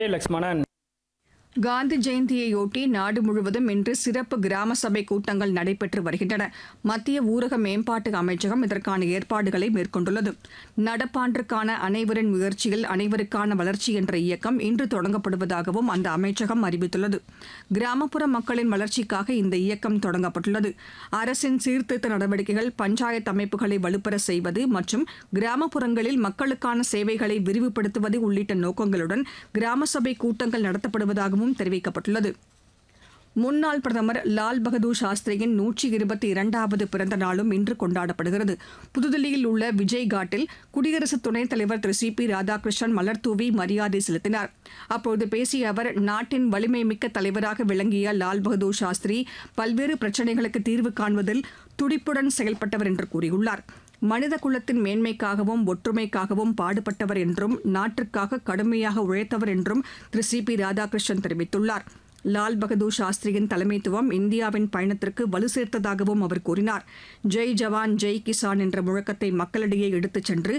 லக்ஷ்மணன் காந்தி ஜெயந்தியையொட்டி நாடு முழுவதும் இன்று சிறப்பு கிராம சபை கூட்டங்கள் நடைபெற்று வருகின்றன மத்திய ஊரக மேம்பாட்டு அமைச்சகம் இதற்கான ஏற்பாடுகளை மேற்கொண்டுள்ளது நடப்பாண்டிற்கான அனைவரின் முயற்சியில் அனைவருக்கான வளர்ச்சி என்ற இயக்கம் இன்று தொடங்கப்படுவதாகவும் அந்த அமைச்சகம் அறிவித்துள்ளது கிராமப்புற மக்களின் வளர்ச்சிக்காக இந்த இயக்கம் தொடங்கப்பட்டுள்ளது அரசின் சீர்திருத்த நடவடிக்கைகள் பஞ்சாயத்து அமைப்புகளை வலுப்பெற செய்வது மற்றும் கிராமப்புறங்களில் மக்களுக்கான சேவைகளை விரிவுபடுத்துவது உள்ளிட்ட நோக்கங்களுடன் கிராம சபை கூட்டங்கள் நடத்தப்படுவதாகவும் தெரிவிக்கப்பட்டுள்ளது முன்னாள் பிரதமர் லால் பகதூர் சாஸ்திரியின் நூற்றி இருபத்தி இரண்டாவது பிறந்த நாளும் இன்று கொண்டாடப்படுகிறது புதுதில்லியில் உள்ள விஜய் காட்டில் குடியரசு துணைத் தலைவர் திரு சி பி ராதாகிருஷ்ணன் மலர்தூவி மரியாதை செலுத்தினார் அப்போது பேசிய அவர் நாட்டின் வலிமை மிக்க தலைவராக விளங்கிய லால் பகதூர் சாஸ்திரி பல்வேறு பிரச்சினைகளுக்கு தீர்வு காண்பதில் துடிப்புடன் செயல்பட்டவர் என்று கூறியுள்ளார் மனித குலத்தின் மேன்மைக்காகவும் ஒற்றுமைக்காகவும் பாடுபட்டவர் என்றும் நாட்டிற்காக கடுமையாக உழைத்தவர் என்றும் திரு சி பி ராதாகிருஷ்ணன் தெரிவித்துள்ளார் லால் பகதூர் சாஸ்திரியின் தலைமைத்துவம் இந்தியாவின் பயணத்திற்கு வலு சேர்த்ததாகவும் அவர் கூறினார் ஜெய் ஜவான் ஜெய் கிசான் என்ற முழக்கத்தை மக்களிடையே எடுத்துச் சென்று